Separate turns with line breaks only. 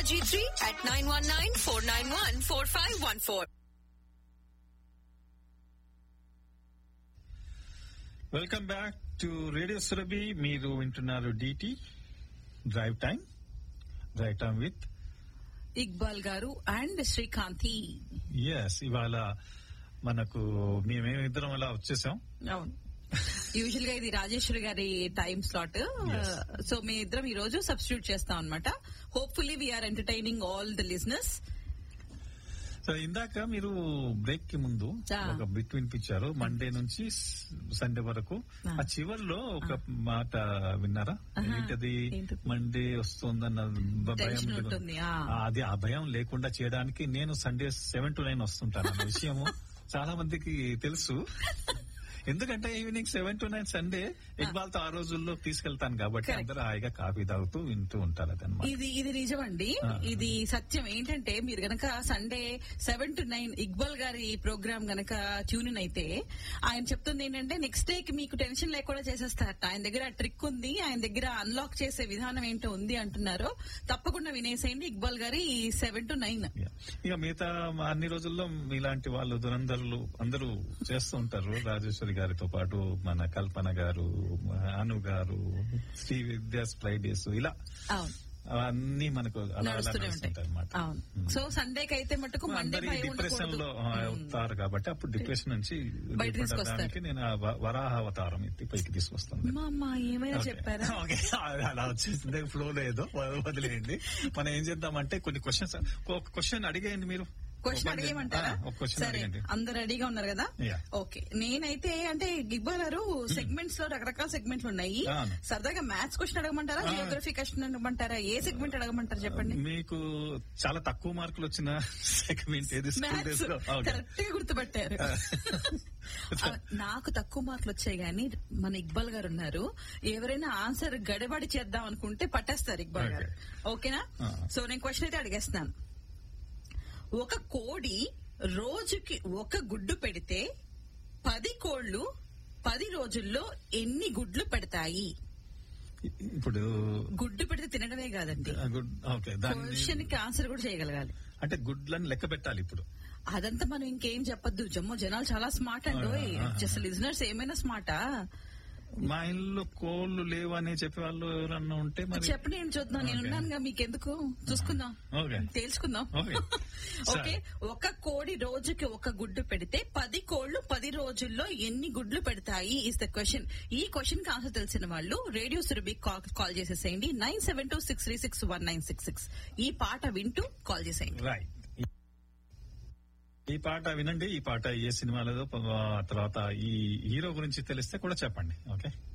G3 at 919-491-4514.
Welcome back to radio Surabhi మీరు వింటున్నారు DT drive time drive time with
Iqbal garu and Srikanthi
yes ఇవాళ మనకు మేమేమిద్దరం అలా వచ్చేసాం
అవును యూజువల్ గా ఇది Rajeswari garu time slot
Yes.
So మీ ఇద్దరం ఈ రోజు సబ్స్టిట్యూట్ చేస్తాం అనమాట hopefully we are entertaining all the listeners
so ఇందాక మీరు బ్రేక్ కి ముందు
Ah.
ఒక బిట్ వినిపించారు మండే నుంచి సండే వరకు
Ah.
ఆ చివర్లో ఒక మాట విన్నారా
ఆహా.
ఏంటది
ఏంటి?
మండే వస్తుందన్న భ- భయం
Tension
ఉంటుంది.
ఉంటుంది, ఆ.
ఆ, అది ఆ భయం లేకుండా చేయడానికి నేను సండే సెవెన్ టు నైన్ వస్తుంటాను అన్న విషయము చాలా మందికి తెలుసు ఎందుకంటే evening seven to nine Sunday Iqbal తో ఆ రోజుల్లో తీసుకెళ్తాను కాబట్టి
Correct.
అందరూ హాయిగా కాఫీ తాగుతూ వింటూ ఉంటారు అదనమాట
ఇది ఇది నిజమండి
ఆ.
ఇది సత్యం ఏంటంటే మీరు గనక Sunday seven to nine Iqbal garu program గనక ట్యూన్ ఇన్ అయితే ఆయన చెప్తుంది ఏంటంటే నెక్స్ట్ డే కి మీకు టెన్షన్ లేకుండా చేసేస్తారట ఆయన దగ్గర ట్రిక్ ఉంది ఆయన దగ్గర అన్లాక్ చేసే విధానం ఏంటో ఉంది అంటున్నారు తప్పకుండా వినేసేయండి ఇక్బాల్ గారి భారీ టు నైన్
Yeah. ఇక మిగతా అన్ని రోజుల్లో ఇలాంటి వాళ్ళు దురంధరులు అందరూ చేస్తూ ఉంటారు రాజేశ్వరి గారితో పాటు మన కల్పన గారు అను గారు శ్రీ విద్యాస్ ఫ్రైడేస్ ఇలా
అవును
అవన్నీ మనకు అలా అలా
నడుస్తూనే ఉంటాయి
నడుస్తుంటాయి అన్నమాట
అవును సో సండేకి అయితే మటుకు మండే
అందరి
భయం
డిప్రెషన్ లో
ఉండకూడదు
ఆ, అవుతారు కాబట్టి అప్పుడు డిప్రెషన్ నుంచి
బయట తీసుకొస్తారు.
బయటపడడానికి నేను ఆ వ- వరాహ అవతారం ఎత్తి పైకి తీసుకొస్తాను
మా అమ్మ ఏమైనా
ఓకే.
చెప్పారా
ఓకే అలా వచ్చేసింది ఫ్లో లేదో వదిలేయండి మనం ఏం చేద్దామంటే కొన్ని క్వశ్చన్స్ ఒక క్వశ్చన్ అడిగేయండి మీరు
క్వశ్చన్
ఒక-
అడిగేయమంటారా
ఆ, ఒక క్వశ్చన్
సరే
అడిగండి
అందరు రెడీగా ఉన్నారు కదా
Yeah.
ఓకే నేనైతే అంటే గిగ్బాల్ గారు సెగ్మెంట్స్ లో రకరకాల సెగ్మెంట్లు ఉన్నాయి
అవును.
సరదాగా మ్యాథ్స్ క్వశ్చన్ అడగమంటారా
ఆ.
జియోగ్రఫీ క్వశ్చన్ అడగమంటారా ఏ సెగ్మెంట్ అడగమంటారు చెప్పండి
మీకు చాలా తక్కువ మార్కులు వచ్చిన సెగ్మెంట్ ఏది స్కూల్
మ్యాథ్స్
డేస్ లో ఓకే.
కరెక్ట్ గా గుర్తుపట్టారు ఆ, నాకు తక్కువ మార్కులు వచ్చాయి గానీ మన ఇక్బాల్ గారు ఉన్నారు ఎవరైనా ఆన్సర్ గడబడి చేద్దాం అనుకుంటే పట్టేస్తారు ఇక్బాల్ గారు ఓకేనా
ఆ.
సో నేను క్వశ్చన్ అయితే అడిగేస్తున్నాను ఒక కోడి రోజుకి ఒక గుడ్డు పెడితే పది కోళ్లు పది రోజుల్లో ఎన్ని గుడ్లు పెడతాయి
ఇప్పుడు
గుడ్డు పెడితే తినడమే కాదండి
ఆ, గుడ్ ఓకే దాన్ని
క్వశ్చన్ కి ఆన్సర్ కూడా చేయగలగాలి
అంటే గుడ్లని లెక్క పెట్టాలి ఇప్పుడు
అదంతా మనం ఇంకేం చెప్పొద్దు జమ్మో జనాలు చాలా స్మార్ట్ అండి
ఆ, ఆ, ఆ.
జస్ట్ లిజనర్స్ ఏమైనా స్మార్టా
మా ఇల్లు కోళ్ళు లేవు అని చెప్పే వాళ్ళు ఎవరన్నా ఉంటే మరి
చెప్పి నేను చూద్దాం నేను
ఓకే.
ఉన్నానుగా మీకెందుకు చూసుకుందాం
ఓకే.
తేల్చుకుందాం
ఓకే.
ఓకే ఒక కోడి రోజుకి ఒక గుడ్డు పెడితే పది కోళ్లు పది రోజుల్లో ఎన్ని గుడ్లు పెడతాయి ఇస్ ద క్వశ్చన్ ఈ క్వశ్చన్ కి ఆన్సర్ తెలిసిన వాళ్ళు రేడియో సురభి కాల్ చేసేసేయండి nine seven two six three six one nine six six ఈ పాట వింటూ కాల్ చేసేయండి
రైట్ ఈ పాట వినండి ఈ పాట ఏ సినిమాలో తర్వాత ఈ హీరో గురించి తెలిస్తే కూడా చెప్పండి ఓకే